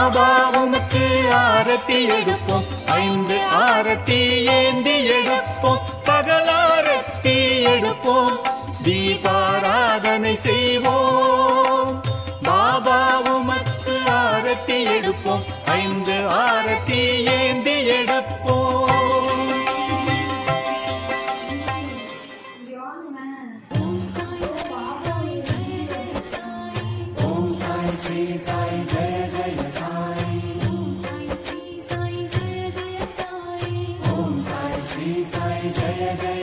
பாபா உமக்கு ஆரத்தி எடுப்போம் ஐந்து ஆரத்தி ஏந்தி எடுப்போம் பகலாரத்தி எடுப்போம் தீபாராதனை செய்வோம் பாபா உமக்கு ஆரத்தி எடுப்போம் ஐந்து ஆரத்தி ஏந்தி எடுப்போம் ஓம் சாய் சாய் ஜெய ஜெய சாய் ஓம் சாய் ஸ்ரீ சாய் ஜெய ஜெய சாய் ஓம் சாய் ஸ்ரீ சாய் ஜெய ஜெய சாய் ஓம் சாய் ஸ்ரீ சாய் ஜெய ஜெய